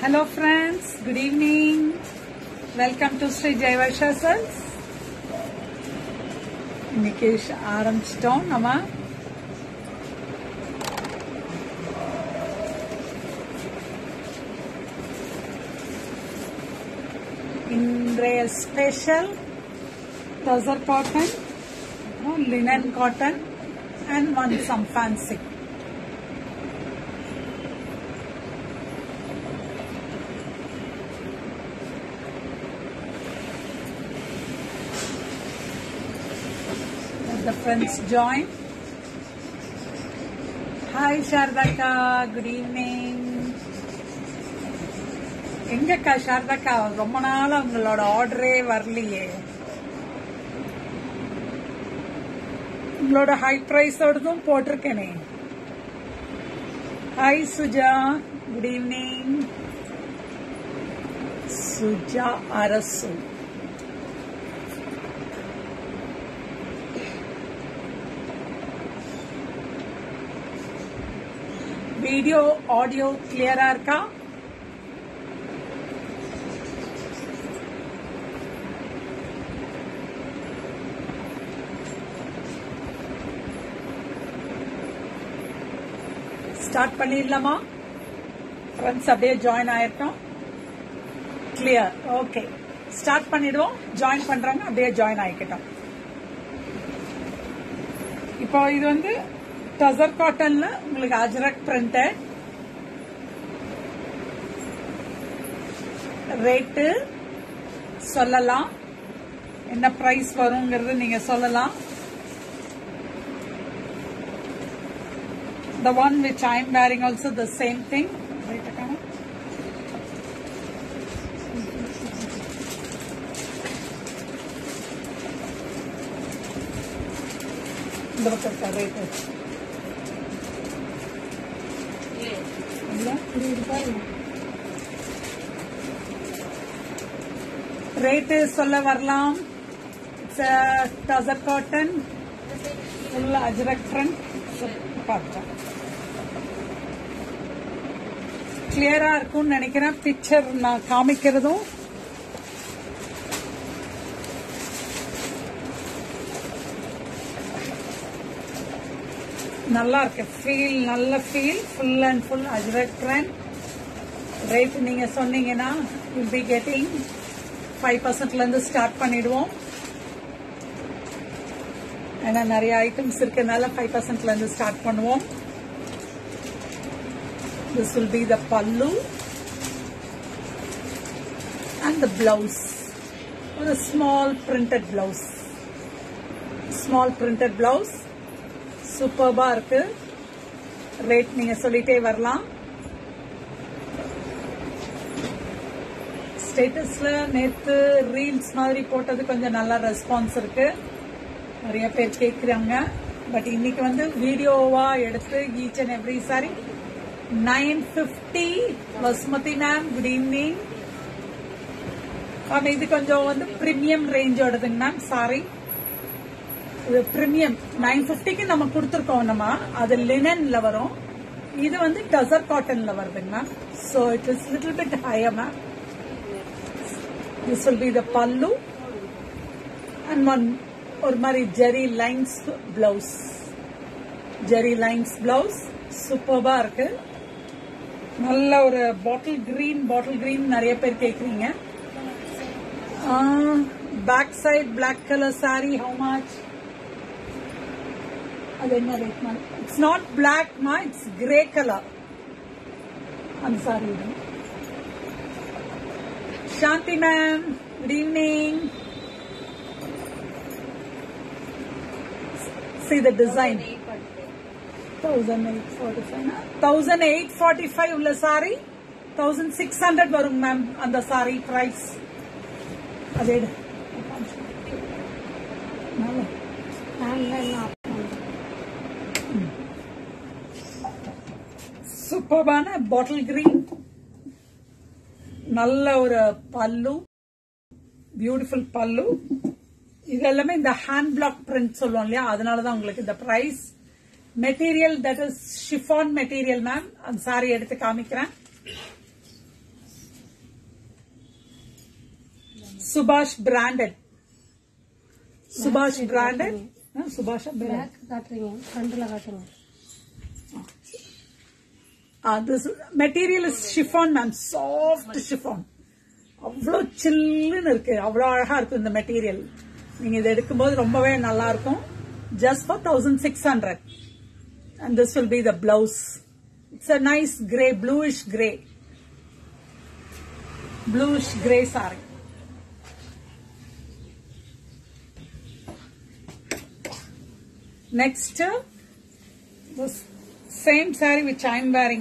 Hello friends, good evening. Welcome to Sri Jaivarsha Sons. இன்னைக்கு ஷ- ஆரம்பிச்சிட்டோம் நம்ம இன்றைய special tussar cotton linen cotton and one some fancy Let the friends join. Hi Shardaka, good evening. எங்கக்கா சாரதாக்கா ரொம்ப நாள் உங்களோட ஆர்டரே வரலையே உங்களோட ஹை பிரைஸோடதும் போட்டிருக்கேனே hi Suja good evening Suja Arasu video audio கிளியரா இருக்கா ஸ்டார்ட் பண்ணிடலாமா ஃப்ரெண்ட்ஸ் அப்படியே ஜாயின் ஆயிட்டோம் கிளியர் ஓகே ஸ்டார்ட் பண்ணிடுவோம் ஜாயின் பண்றாங்க அப்படியே ஜாயின் ஆயிக்கிட்டோம் இப்போ இது வந்து டசர் காட்டன்ல உங்களுக்கு அஜரக் பிரிண்டட் ரேட்டு சொல்லலாம் என்ன பிரைஸ் வருங்கிறது நீங்க சொல்லலாம் The one which I am wearing also the same thing. Wait a minute. இந்த பக்கம் இருக்கா ரேட்டு இல்ல புரியுது பாருங்க ரேட்டு சொல்ல வரலாம் it's tussar cotton full ajrakh front பார்த்தோம் கிளியரா இருக்கும்னு நினைக்கிறேன் பிக்சர் நான் காமிக்கிறதும் நல்லா இருக்கு ஃபீல் நல்ல feel full and full ajrakh trend rate நீங்க சொன்னீங்கன்னா வில் பி கெட்டிங் ஃபைவ் பர்சன்ட்ல இருந்து ஸ்டார்ட் பண்ணிடுவோம் ஏன்னா நிறைய ஐட்டம்ஸ் இருக்கனால ஃபைவ் பர்சன்ட்ல இருந்து ஸ்டார்ட் பண்ணுவோம் This will be the pallu and the blouse. A small printed blouse. Small printed blouse. சூப்பர்பா இருக்கு ரேட் நீங்க சொல்லிட்டே வரலாம் ஸ்டேட்டஸ்ல நேத்து ரீல்ஸ் மாதிரி போட்டது கொஞ்சம் நல்ல ரெஸ்பான்ஸ் இருக்கு நிறைய பேர் கேக்குறாங்க பட் இன்னைக்கு வந்து வீடியோவா எடுத்து each and every saree nine fifty Vasumathi ma'am good evening ma'am இது கொஞ்சம் வந்து பிரீமியம் ரேஞ்சோடதுங்க மேம் சாரி இது பிரீமியம் நைன் பிப்டிக்கு நம்ம கொடுத்துருக்கோம் நம்ம அது லினன்ல வரும் இது வந்து டசர் காட்டன்ல வருதுங்க ma'am so it is little bit higher ma'am this will be the pallu and one ஒரு மாதிரி zari lines blouse zari lines blouse சூப்பர்பா இருக்கு நல்ல ஒரு பாட்டில் கிரீன் பாட்டில் கிரீன் நிறைய பேர் கேக்குறீங்க back side black colour saree how much அது என்ன rate ma'am it's not black மா இட்ஸ் கிரே கலர் அந்த சாரி இது Shanthi ma'am good evening see the design 1845 உள்ள சாரி 1600 வரும் மேம் அந்த சாரி பிரைஸ் அதே சூப்பர்பான பாட்டில் கிரீன் நல்ல ஒரு பல்லு பியூட்டிஃபுல் பல்லு இது எல்லாமே இந்த ஹேண்ட் பிளாக் பிரிண்ட் சொல்லுவோம் இல்லையா அதனாலதான் உங்களுக்கு இந்த price material that is chiffon material ma'am அந்த சாரி எடுத்து காமிக்கிறேன் சுபாஷ் பிராண்டட் சுபாஷ் பிராண்டட் சுபாஷ் பேக் காட்டுறீங்க ஃப்ரண்ட்ல காட்டுங்க அது material chiffon ma'am soft chiffon அவ்வளோ சில்லுன்னு இருக்கு அவ்வளோ அழகா இருக்கும் இந்த மெட்டீரியல் நீங்க இதை எடுக்கும்போது ரொம்பவே நல்லா இருக்கும் just for thousand six hundred and this will be the blouse it's a nice grey bluish grey bluish grey saree Next, uh, the same saree which I am wearing.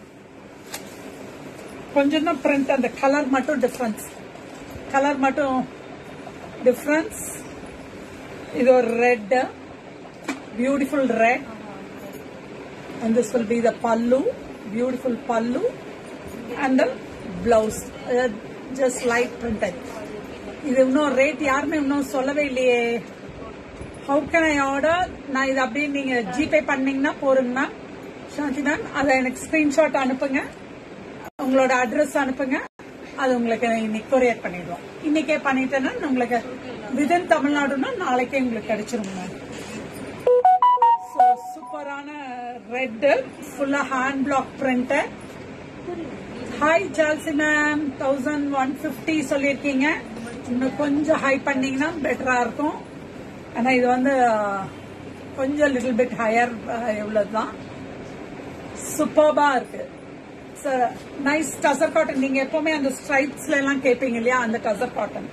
கொஞ்சம் தான் பிரிண்ட் அந்த கலர் மட்டும் டிஃபரன்ஸ் கலர் மட்டும் difference இது ஒரு red beautiful red and this will be the pallu beautiful pallu and the blouse uh, just light printed இது இன்னும் rate யாருமே இன்னும் சொல்லவே இல்லையே ஹவு கேன் ஐ ஆர்டர் நான் இது அப்படியே நீங்க ஜிபே பண்ணீங்கன்னா போருங்க மேம் சாந்தி மேம் அதை எனக்கு ஸ்கிரீன்ஷாட் அனுப்புங்க உங்களோட அட்ரஸ் அனுப்புங்க அது உங்களுக்கு இன்னைக்கு கொரியர் பண்ணிடுவோம் இன்னைக்கே பண்ணிட்டேன்னா உங்களுக்கு விதின் தமிழ்நாடுன்னா நாளைக்கே உங்களுக்கு கிடைச்சிரும் மேம் ஸோ சூப்பரான ரெட் ஃபுல்லா hand block print hi Jalsi ma'am thousand one fifty சொல்லியிருக்கீங்க இன்னும் கொஞ்சம் ஹை பண்ணீங்கன்னா பெட்டரா இருக்கும் ஆனா இது வந்து அஹ், கொஞ்சம் லிட்டில் பிட் ஹையர் எவ்வளவுதான் சூப்பர்பா இருக்கு நைஸ் டசர் காட்டன் நீங்க எப்பவுமே அந்த ஸ்ட்ரைப்ஸ்ல எல்லாம் கேட்பீங்க இல்லையா அந்த tussar cotton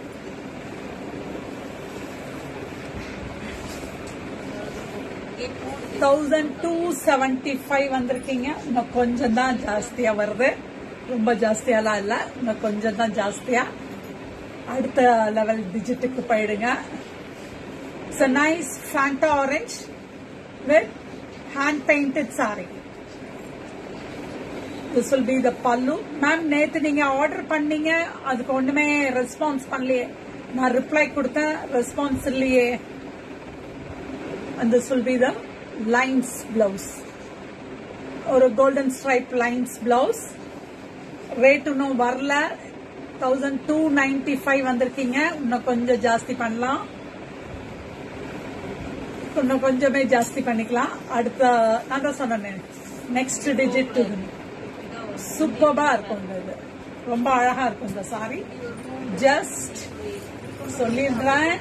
thousand two seventy five வந்திருக்கீங்க இன்னும் கொஞ்சம் தான் ஜாஸ்தியா வருது ரொம்ப ஜாஸ்தியாலாம் இல்ல இன்னும் கொஞ்சம் தான் ஜாஸ்தியா அடுத்த லெவல் டிஜிட்டுக்கு போயிடுங்க it's a nice Fanta orange with hand painted saree. This will be the pallu. Ma'am நேத்து நீங்க ஆர்டர் பண்ணீங்க அதுக்கு ஒண்ணுமே ரெஸ்பான்ஸ் பண்ணலையே நான் ரிப்ளை கொடுத்தேன் ரெஸ்பான்ஸ் இல்லையே and this will be the lines blouse ஒரு golden stripe lines blouse rate இன்னும் வரல தௌசண்ட் டூ நைன்டி ஃபைவ் வந்திருக்கீங்க இன்னும் கொஞ்சம் ஜாஸ்தி பண்ணலாம் இன்னும் கொஞ்சமே ஜாஸ்தி பண்ணிக்கலாம் அடுத்த நான் தான் சொன்னேன் நெக்ஸ்ட் டிஜிட் சூப்பர்பா இருக்கும் இந்த இது ரொம்ப அழகா இருக்கும் இந்த சாரி ஜஸ்ட் சொல்லிடுறேன்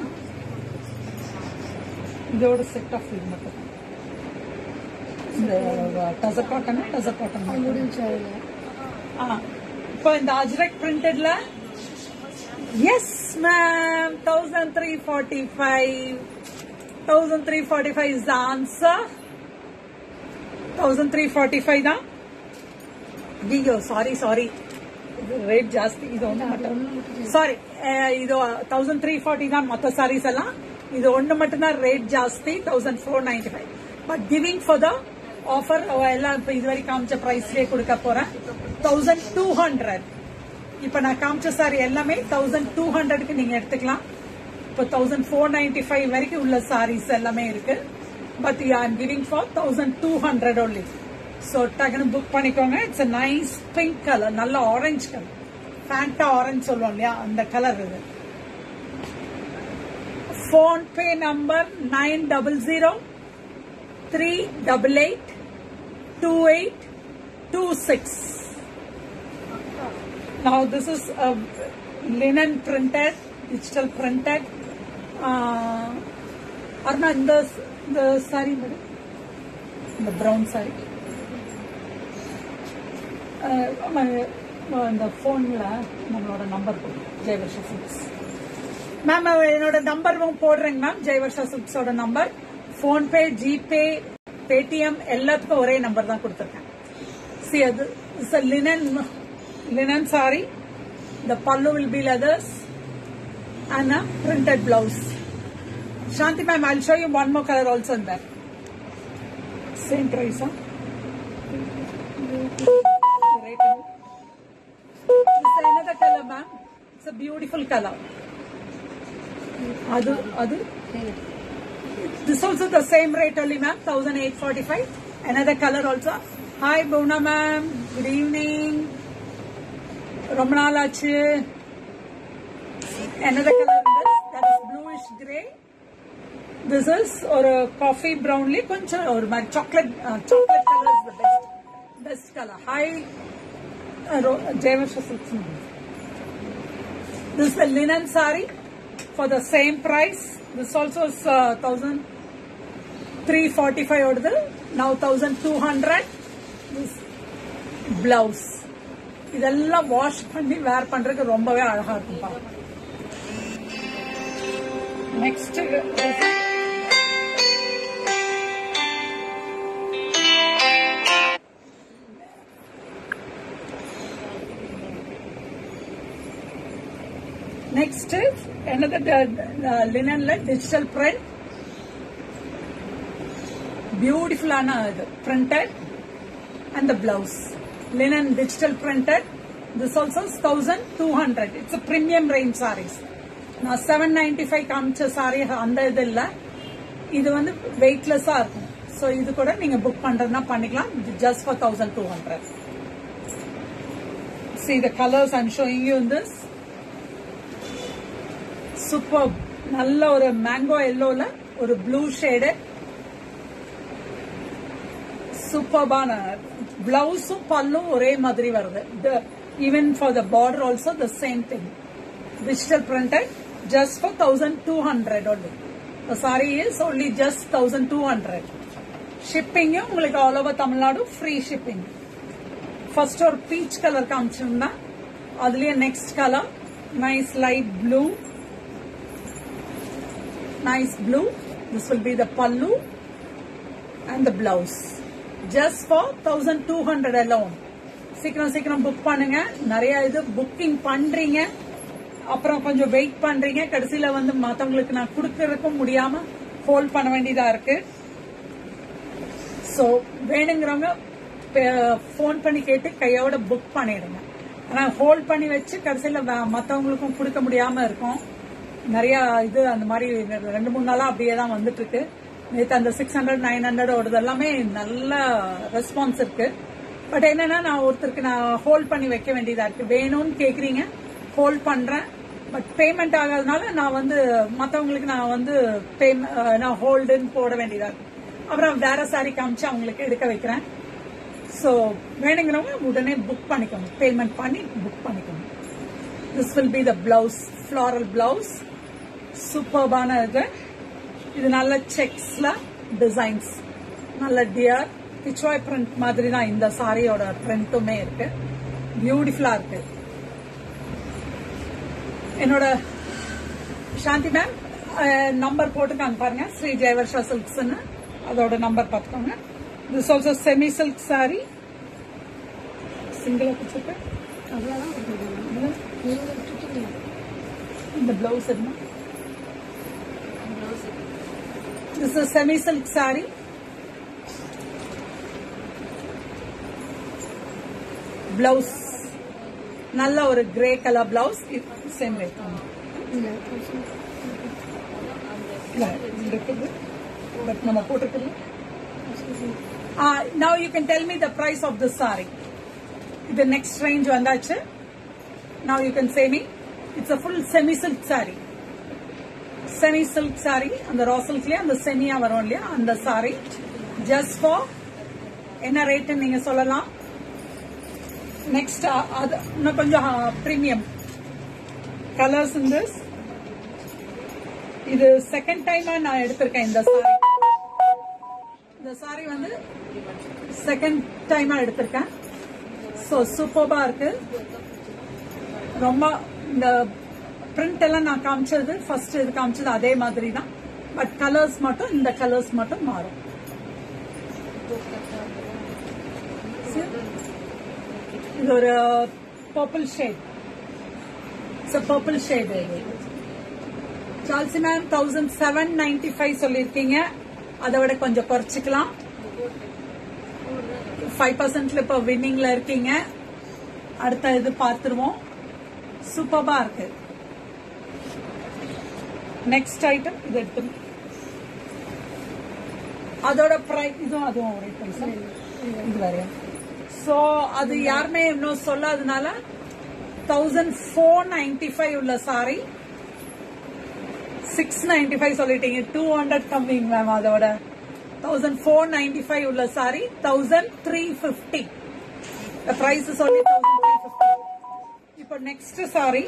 இதோட செட் ஆஃப் இது மட்டும் இந்த டசர் காட்டன் டசர் காட்டன் முடிஞ்சு ஆ இப்போ இந்த அஜ்ரக் பிரிண்டட்ல yes ma'am thousand three forty five thousand three forty five is the answer thousand three forty five தான் ஐயோ சாரி சாரி இது ரேட் ஜாஸ்தி இது ஒன்று மட்டும் சாரி இது தௌசண்ட் த்ரீ ஃபார்ட்டி தான் மொத்த சாரீஸ் எல்லாம் இது ஒன்று மட்டும்தான் ரேட் ஜாஸ்தி thousand four ninety five but giving for the offer எல்லாம் இப்போ இதுவரை காமிச்ச ப்ரைஸ்லேயே கொடுக்க போறேன் தௌசண்ட் டூ ஹண்ட்ரட் இப்போ நான் காமிச்ச சாரி எல்லாமே தௌசண்ட் டூ ஹண்ட்ரடுக்கு நீங்க எடுத்துக்கலாம் இப்போ தௌசண்ட் ஃபோர் நைன்டி ஃபைவ் வரைக்கும் உள்ள சாரீஸ் எல்லாமே இருக்கு but I am giving for thousand two hundred only so டக்குன்னு புக் பண்ணிக்கோங்க it's a nice pink colour நல்ல ஆரஞ்சு கலர் ஃபேண்டா ஆரஞ்சு சொல்லுவோம் இல்லையா அந்த கலர் இது PhonePe number nine double zero three double eight two eight two six Now this is a linen printed, digital printed. Uh, Arna, இந்த இந்த saree madam, இந்த brown saree. Uh, ஆமா, இந்த போன்ல நம்மளோட நம்பர் ஜெயவர்ஷா சிக்ஸ் மேம் என்னோட நம்பரும் போடுறேங்க மேம் ஜெயவர்ஷா சிக்ஸோட நம்பர் போன்பே ஜிபே பேடிஎம் எல்லாத்துக்கும் ஒரே நம்பர் தான் கொடுத்துருக்கேன் சி அது it's a linen linen saree the pallu will be leathers and a printed blouse shanti ma'am i'll show you one more color also in that same price huh Right. It's another color ma'am it's a beautiful color adu adu this also the same rate only ma'am 1845 another color also hi Bhuvna ma'am good evening ரொம்ப நாள் ஆச்சு another color in this that is bluish gray this is ஒரு coffee brownly கொஞ்சம் ஒரு மாதிரி chocolate chocolate colour is the best best colour hi Jayavarsha silks This is the linen sari for the same price. This also is uh, 1345 order. Now 1200. This blouse. இதெல்லாம் wash பண்ணி wear பண்றதுக்கு ரொம்பவே அழகா இருக்கும்பா next Next is another uh, linen like digital print. Beautiful ana இது printed and the blouse. Linen digital printed. This also is 1200. It's a premium range sarees. நான் 795 காமிச்ச sorry அந்த இது இல்ல இது வந்து வெயிட்லெஸ்ஸா இருக்கும் ஸோ இது கூட நீங்க புக் பண்றதுனா பண்ணிக்கலாம் just for thousand two hundred See the colors I'm showing you in this. Super நல்ல ஒரு மேங்கோ எல்லோல ஒரு ப்ளூ ஷேடு சூப்பர்பான பிளவுஸும் பல்லும் ஒரே மாதிரி வருது even for the border also the same thing digital printed just for thousand two hundred only saree is only just thousand two hundred ஷிப்பிங்கும் உங்களுக்கு all over Tamil Nadu free shipping first ஒரு பீச் கலர் காமிச்சிருந்தா அதுலயே next colour nice light blue nice blue. This will be the pallu and the blouse. Just for 1200 alone. சீக்கிரம் சீக்கிரம் book பண்ணுங்க நிறைய இது புக்கிங் பண்றீங்க அப்புறம் கொஞ்சம் வெயிட் பண்றீங்க கடைசியில வந்து மத்தவங்களுக்கு நான் கொடுக்கறதுக்கும் முடியாம ஹோல்ட் பண்ண வேண்டியதா இருக்கு சோ வேணுங்கிறவங்க ஃபோன் பண்ணி கேட்டு கையோட புக் பண்ணிடுங்க ஆனா ஹோல்ட் பண்ணி வச்சு கடைசியில வ- மத்தவங்களுக்கும் கொடுக்க முடியாம இருக்கும் நிறைய இது அந்த மாதிரி ரெண்டு மூணு நாளா அப்படியே தான் வந்துட்டு இருக்கு நேற்று அந்த சிக்ஸ் ஹண்ட்ரட் நைன் ஹண்ட்ரட் ஓடுறது எல்லாமே நல்ல ரெஸ்பான்ஸ் இருக்கு பட் என்னன்னா நான் ஒருத்தருக்கு நான் ஹோல்ட் பண்ணி வைக்க வேண்டியதா இருக்கு வேணும்னு கேக்குறீங்க ஹோல்ட் பண்றேன் பட் பேமெண்ட் ஆகாதனால நான் வந்து மத்தவங்களுக்கு நான் வந்து pay- அஹ் நான் ஹோல்டுன்னு போட வேண்டியதா இருக்கு அப்புறம் வேற சாரி காமிச்சு அவங்களுக்கு எடுக்க வைக்கிறேன் ஸோ வேணுங்கிறவங்க உடனே புக் பண்ணிக்கோங்க பேமெண்ட் பண்ணி புக் பண்ணிக்கோங்க this will be the blouse floral blouse சூப்பர்பான இது இது நல்ல செக்ஸ்ல டிசைன்ஸ் நல்ல டியர் பிச்வாய் பிரிண்ட் மாதிரி தான் இந்த சாரியோட பிரிண்ட்டுமே இருக்கு பியூட்டிஃபுல்லா இருக்கு என்னோட சாந்தி மேம் நம்பர் போட்டுக்காங்க பாருங்க ஸ்ரீ ஜெயவர்ஷா சில்க்ஸ்னு அதோட நம்பர் பார்த்துக்கோங்க this also semi silk saree சிங்கிளா கொடுத்துருக்கேன் அவ்வளோதான் கொடுத்துருக்காங்க நீங்கள் விட்டுட்டீங்க இந்த பிளவுஸ் என்ன this is semi silk saree blouse நல்ல ஒரு grey colour blouse same rate இல்லை இருக்குது பட் நம்ம போட்டிருக்கல now you can tell me the price of this saree இது நெக்ஸ்ட் ரேஞ்ச் வந்தாச்சு now you can say me it's a full semi silk saree semi silk saree அந்த raw சில்க்லயே அந்த செமியா வரும் இல்லையா அந்த சாரி ஜஸ்ட் ஃபார் என்ன ரேட்டுன்னு நீங்க சொல்லலாம் நெக்ஸ்ட் அது இன்னும் கொஞ்சம் ப்ரீமியம் கலர்ஸ் இன் திஸ் இது செகண்ட் டைமா நான் எடுத்திருக்கேன் இந்த சாரி இந்த சாரி வந்து செகண்ட் டைமா எடுத்திருக்கேன் ஸோ சூப்பர்பா இருக்கு ரொம்ப இந்த பிரிண்ட் எல்லாம் நான் காமிச்சது ஃபர்ஸ்ட் இது காமிச்சது அதே மாதிரி தான் பட் கலர்ஸ் மட்டும் இந்த கலர்ஸ் மட்டும் மாறும் See? இது ஒரு purple shade it's purple shade இது Salsi ma'am thousand seven ninety five சொல்லியிருக்கீங்க அதை விட கொஞ்சம் குறைச்சிக்கலாம் ஃபைவ் பர்சன்ட்ல இப்போ வின்னிங்ல இருக்கீங்க அடுத்த இது பார்த்துருவோம் சூப்பர்பா இருக்கு நெக்ஸ்ட் ஐட்டம் இது எடுத்து அதோட ப்ரைஸ் இதுவும் அதுவும் ஒரே price ஆ? இது வரையா ஸோ அது யாருமே இன்னும் சொல்லாதனால தௌசண்ட் ஃபோர் நைன்டி ஃபைவ் உள்ள சாரி சிக்ஸ் நைன்டி ஃபைவ் சொல்லிட்டீங்க டூ ஹண்ட்ரட் கம்மிங் மேம் அதோட தௌசண்ட் ஃபோர் நைன்டி ஃபைவ் உள்ள saree thousand three fifty price சொல்லி தௌசண்ட் த்ரீ ஃபிஃப்டி இப்போ நெக்ஸ்ட் சாரி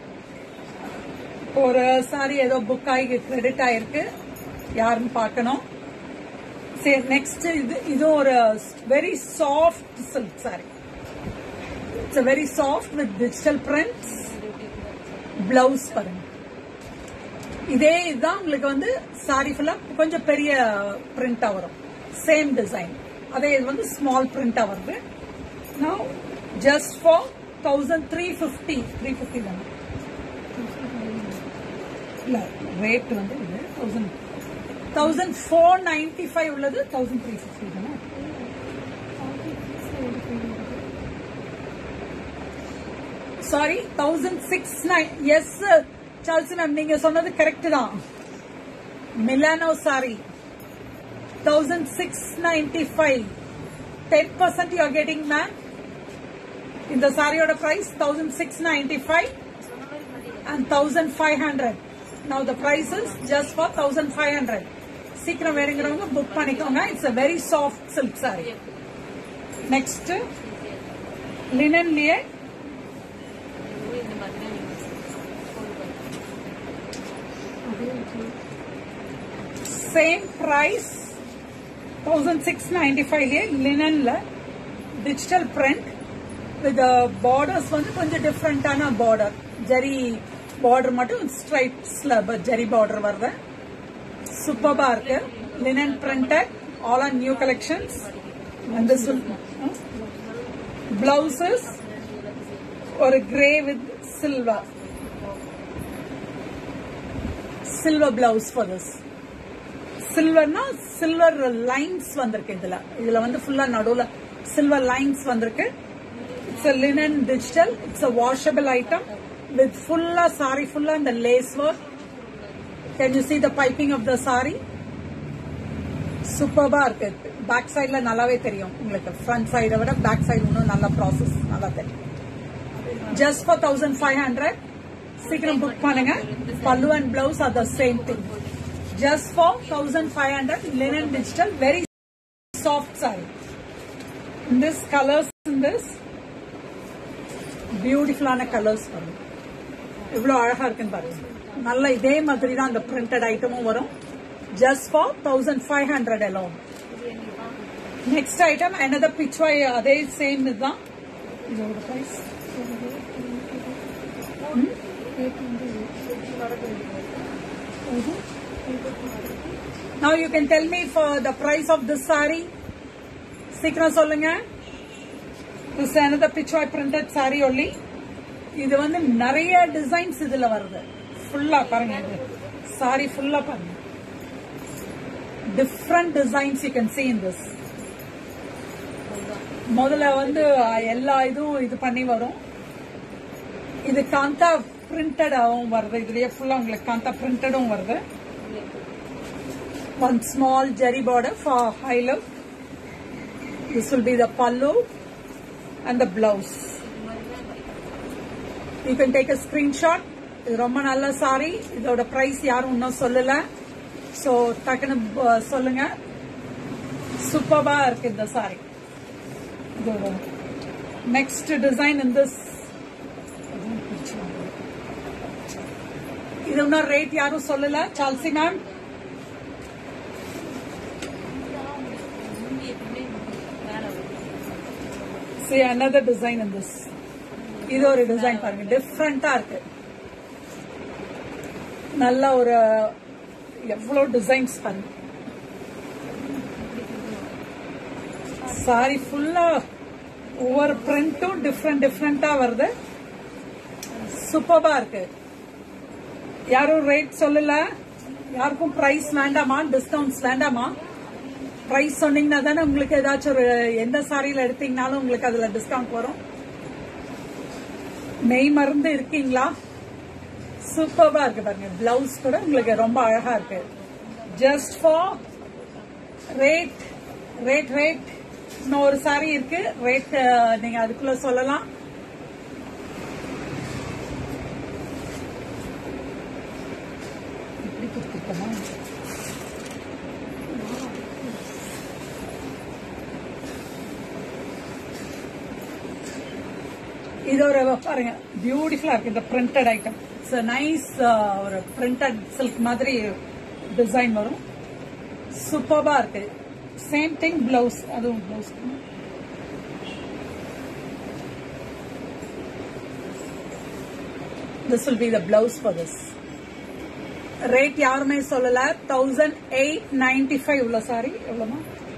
ஒரு சாரி ஏதோ புக் ஆகி கிரெடிட் ஆயிருக்கு யாருன்னு பார்க்கணும் சரி நெக்ஸ்ட் இது இது ஒரு very soft silk saree it's very soft with digital prints blouse பாருங்க இதே இதுதான் உங்களுக்கு வந்து சாரி ஃபுல்லா கொஞ்சம் பெரிய பிரிண்டா வரும் சேம் டிசைன் அதே இது வந்து ஸ்மால் பிரிண்டா வருது now just for thousand three fifty three fifty தானே இல்ல ரேட் வந்து இது thousand thousand four ninety five உள்ளது தௌசண்ட் த்ரீ ஃபிஃப்டி தானே sorry thousand six nine yes Charles ma'am நீங்க சொன்னது கரெக்ட் தான் Milano saree thousand six ninety five ten percent you getting ma'am இந்த சாரியோட price thousand six ninety five and thousand five hundred now the price is just for thousand five hundred சீக்கிரம் வேணுங்கிறவங்க book பண்ணிக்கோங்க it's a very soft silk saree next லினன்லயே same price thousand six ninety ஃபைவ்லயே லினன்ல digital print with borders வந்து கொஞ்சம் டிஃப்ரெண்டான border zari border மட்டும் ஸ்ட்ரைப்ஸ்ல ஜரி பார்டர் வருது சூப்பர்பா இருக்கு linen printed all are new collections அந்த பிளவுசஸ் ஒரு grey with silver silver blouse for this சில்வர்னா சில்வர் லைன்ஸ் வந்திருக்கு இதுல இதுல வந்து ஃபுல்லா நடுவுல சில்வர் லைன்ஸ் வந்திருக்கு it's a linen digital it's a washable item with fulla saree fulla இந்த lace work can you see the piping of the saree சூப்பர்பா இருக்கு பேக் சைடுல நல்லாவே தெரியும் உங்களுக்கு ஃப்ரண்ட் சைடை விட பேக் சைடு இன்னும் நல்ல ப்ராசஸ் நல்லா தெரியும் just for thousand five hundred சீக்கிரம் புக் பண்ணுங்க pallu and blouse are the same thing just for thousand five hundred linen digital very soft saree this colors in this பியூட்டிஃபுல்லான கலர்ஸ் வரும் இவ்வளவு அழகா இருக்குன்னு பாருங்க நல்ல இதே மாதிரி தான் அந்த பிரிண்டட் ஐட்டமும் வரும் just for thousand five hundred alone next item another pichwai அதே சேம் இதுதான் இதோட price Now you can tell me for the price of this saree. சீக்கிரம் சொல்லுங்க this another pichwai printed saree only இது வந்து நிறைய டிசைன்ஸ் இதுல வருது ஃபுல்லா பாருங்க இது சாரி ஃபுல்லா பாருங்க different designs you can see in this முதல்ல வந்து அஹ், எல்லா இதுவும் இது பண்ணி வரும் இது காந்தா பிரிண்டடாகவும் வருது இதுலயே ஃபுல்லா உங்களுக்கு காந்தா பிரிண்டடும் வருது one small jerry border for high look this will be the pallu and the blouse you can take a screenshot இது ரொம்ப நல்ல சாரி இதோட பிரைஸ் யாரும் இன்னும் சொல்லல சோ டக்குன்னு ப- சொல்லுங்க சூப்பர்பா இருக்கு இந்த சாரி இதோட நெக்ஸ்ட் டிசைன் இந்த இது இன்னும் ரேட் யாரும் சொல்லல Salsi ma'am see another design in this இது ஒரு டிசைன் பாருங்க டிஃப்ரெண்டா இருக்கு நல்ல ஒரு எவ்வளவு டிசைன்ஸ் பாருங்க சாரி ஃபுல்லா ஒவ்வொரு பிரிண்டும் டிஃப்ரெண்ட் டிஃப்ரெண்டா வருது சூப்பர்பா இருக்கு யாரும் ரேட் சொல்லல யாருக்கும் பிரைஸ் வேண்டாமா டிஸ்கவுண்ட்ஸ் வேண்டாமா பிரைஸ் சொன்னீங்கன்னா தானே உங்களுக்கு ஏதாச்சும் ஒரு எந்த சாரியில எடுத்தீங்கனாலும் உங்களுக்கு அதுல டிஸ்கவுண்ட் வரும் மெய் மருந்து இருக்கீங்களா சூப்பர்பா இருக்கு பாருங்க பிளவுஸ் கூட உங்களுக்கு ரொம்ப அழகா இருக்கு just for rate rate rate இன்னும் ஒரு சாரி இருக்கு ரேட் நீங்க அதுக்குள்ள சொல்லலாம் ஐட்டமா இது ஒரு பாருங்க பியூட்டிஃபுல்லா இருக்கு இந்த பிரிண்டட் ஐட்டம் இட்ஸ் நைஸ் ஒரு பிரிண்டட் சில்க் மாதிரி டிசைன் வரும் சூப்பர்பா இருக்கு சேம் திங் பிளவுஸ் அதுவும் blouse this will be the blouse for this rate யாருமே சொல்லல தௌசண்ட் எயிட் நைன்டி ஃபைவ் உள்ள சாரி எவ்வளோமா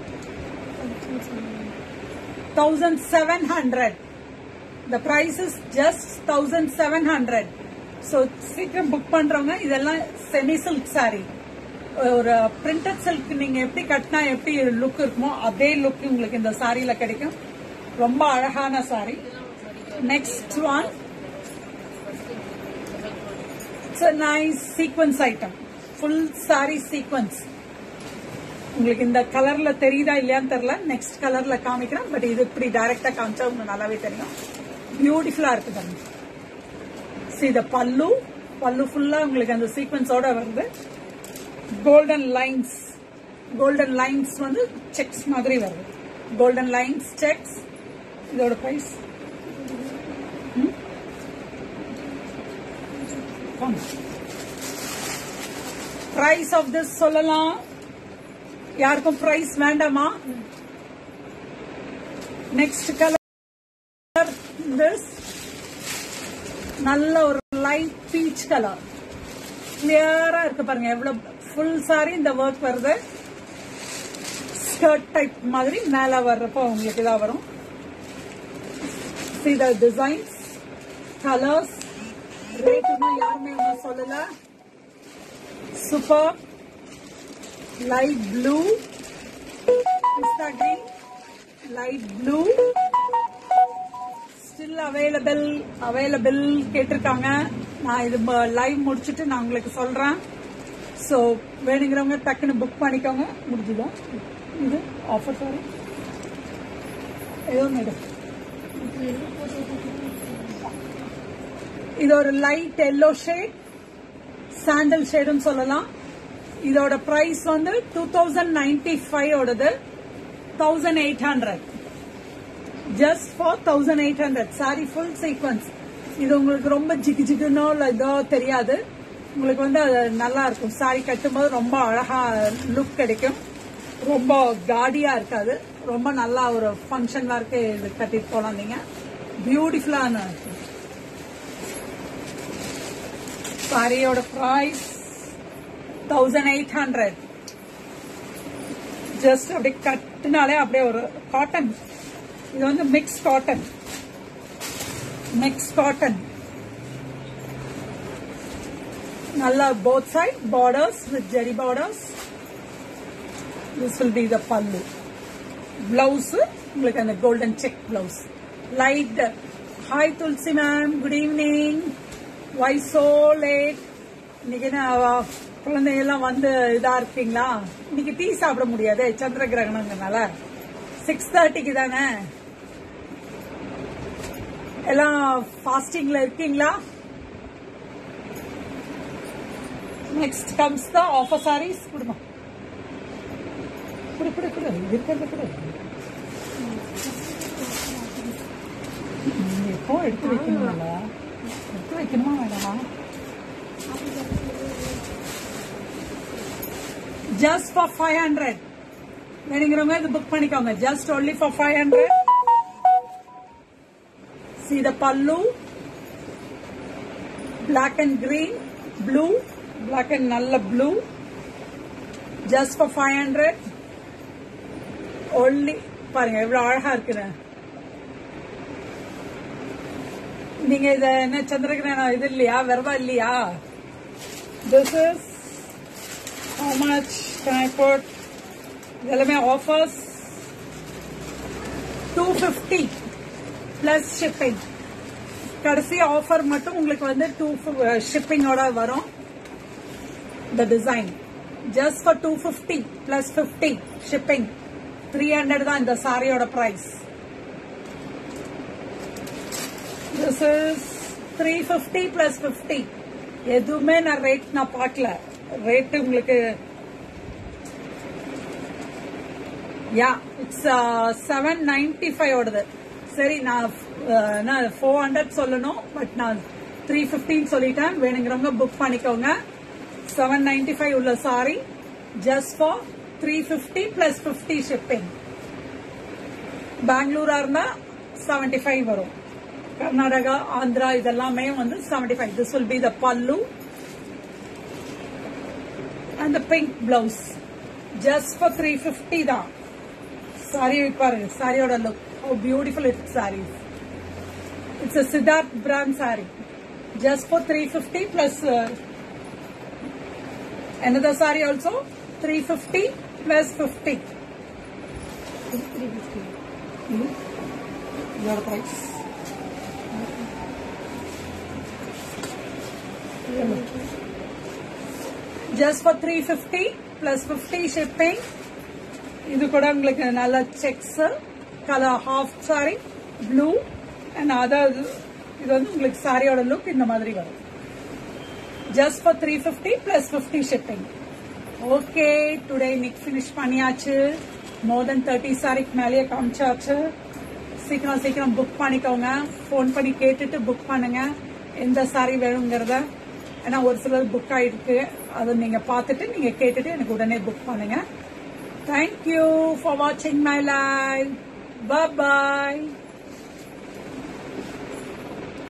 thousand seven hundred the price is just 1700 so சீக்கிரம் புக் பண்றவங்க இதெல்லாம் செமி சில்க் saree ஒரு பிரிண்டட் சில்க் நீங்க எப்படி கட்டினா எப்படி லுக் இருக்குமோ அதே லுக் உங்களுக்கு இந்த சாரியில கிடைக்கும் ரொம்ப அழகான saree next one it's nice sequins item full saree sequins உங்களுக்கு இந்த கலர்ல தெரியுதா இல்லையான்னு தெரியல நெக்ஸ்ட் கலர்ல காமிக்கிறேன் பட் இது இப்படி டைரக்டா காமிச்சா உங்களுக்கு நல்லாவே தெரியும் பியூட்டிஃபுல்லா இருக்கு பாருங்க சி த பல்லு பல்லு ஃபுல்லா உங்களுக்கு அந்த சீக்வன்ஸோட வருது கோல்டன் லைன்ஸ் கோல்டன் லைன்ஸ் வந்து செக்ஸ் மாதிரி வருது கோல்டன் லைன்ஸ் செக்ஸ் இதோட பிரைஸ் பிரைஸ் ஆஃப் திஸ் சொல்லலாம் யாருக்கும் பிரைஸ் வேண்டாமா நெக்ஸ்ட் கலர் திஸ் நல்ல ஒரு லைட் பீச் கலர் கிளியரா இருக்கு பாருங்க எவ்வளவு ஃபுல் சாரி இந்த ஒர்க் வருது ஸ்கர்ட் டைப் மாதிரி மேல வர்றப்போ உங்களுக்கு இதா வரும் see the designs colors rate இன்னும் யாருமே ஒன்றும் சொல்லல super light blue pista green light blue still available available கேட்டிருக்காங்க நான் இது லைவ் முடிச்சுட்டு நான் உங்களுக்கு சொல்றேன் ஸோ வேணுங்கிறவங்க டக்குன்னு புக் பண்ணிக்கோங்க முடிஞ்சுதா இது ஆஃபர் சாரி ஏதோ மேடம் இது ஒரு லைட் எல்லோ ஷேட் சாண்டல் ஷேடும் சொல்லலாம் இதோட பிரைஸ் வந்து டூ தௌசண்ட் நைன்டி ஃபைவ் ஓடது thousand eight hundred just for thousand eight hundred saree full sequins இது உங்களுக்கு ரொம்ப ஜிகு ஜிகுனோ இல்லை இதோ தெரியாது உங்களுக்கு வந்து அது நல்லா இருக்கும் சாரி கட்டும்போது ரொம்ப அழகா லுக் கிடைக்கும் ரொம்ப காடியா இருக்காது ரொம்ப நல்லா ஒரு ஃபங்க்ஷன் ஒர்க்கு இது கட்டிட்டு போலாம் நீங்க பியூட்டிஃபுல்லான சாரியோட price thousand eight hundred just அப்படியே கட்டினாலே அப்படியே ஒரு காட்டன் இது வந்து மிக்ஸ் காட்டன் மிக்ஸ் காட்டன் நல்லா both side borders with zari borders this will be the pallu blouse உங்களுக்கு அந்த golden check blouse light hi Thulasi ma'am good evening why so late இன்னைக்கு என்ன அவ- குழந்தைங்க எல்லாம் வந்து இதா இருக்கீங்களா இன்னைக்கு டீ சாப்பிட முடியாது சந்திர கிரகணங்கிறனால சிக்ஸ் தேர்ட்டிக்கு தானே எல்லாம் ஃபாஸ்டிங்ல இருக்கீங்களா next comes the offer sarees குடுமா குடு குடு குடு இருக்கிறது குடு நீங்க எப்போ எடுத்து வைக்கணும்ல எடுத்து வைக்கணுமா வேண்டாமா ஜஸ்ட் ஃபார் ஃபைவ் ஹண்ட்ரட் வேணுங்கிறவங்க இது புக் பண்ணிக்கோங்க just only for five hundred See the pallu, black and green, blue, black and nalla blue, just for 500. Only, பாருங்க எவ்வளவு அழகா இருக்குன்னு நீங்க இத என்ன சந்திரகிரகணம் இது இல்லையா விரதம் இல்லையா this is how much can I put இதெல்லாமே offers two fifty plus shipping கடைசி ஆஃபர் மட்டும் உங்களுக்கு வந்து டூ ஷிப்பிங்கோட வரும் the design just for two fifty plus fifty shipping three hundred தான் இந்த சாரியோட price this is three fifty plus fifty எதுவுமே நான் ரேட் நான் பார்க்கல ரேட்டு உங்களுக்கு yeah it's seven ninety five ஓடுது சரி நான் ஃபோர் ஹண்ட்ரட் சொல்லணும் பட் நான் த்ரீ ஃபிஃப்டின்னு சொல்லிட்டேன் வேணுங்கிறவங்க புக் பண்ணிக்கோங்க செவன் நைன்டி ஃபைவ் உள்ள sari just for three fifty plus fifty shipping பெங்களூரா இருந்தா செவன்டி ஃபைவ் வரும் கர்நாடகா ஆந்திரா இதெல்லாமே வந்து seventy five this will be the pallu and pink blouse just for three fifty தான் சாரி பாருங்க சாரியோட look how beautiful it sari it's a Siddharth brand sari just for three fifty plus another saree also 350 plus 50 three fifty your price just for 350 plus 50 shipping இது கூட உங்களுக்கு நல்ல checks colour half sari blue and other இது வந்து உங்களுக்கு சாரியோட லுக் இந்த மாதிரி வரும் just for three fifty plus fifty shipping okay today இன்னைக்கு ஃபினிஷ் பண்ணியாச்சு மோர் தென் தேர்ட்டி சாரிக்கு மேலேயே காமிச்சாச்சு சீக்கிரம் சீக்கிரம் புக் பண்ணிக்கோங்க ஃபோன் பண்ணி கேட்டுட்டு புக் பண்ணுங்க எந்த சாரி வேணுங்கிறத ஏன்னா ஒரு சிலர் புக் ஆயிருக்கு அதை நீங்க பார்த்துட்டு நீங்க கேட்டுட்டு எனக்கு உடனே புக் பண்ணுங்க தேங்க்யூ ஃபார் வாட்சிங் மை லைவ் பாய்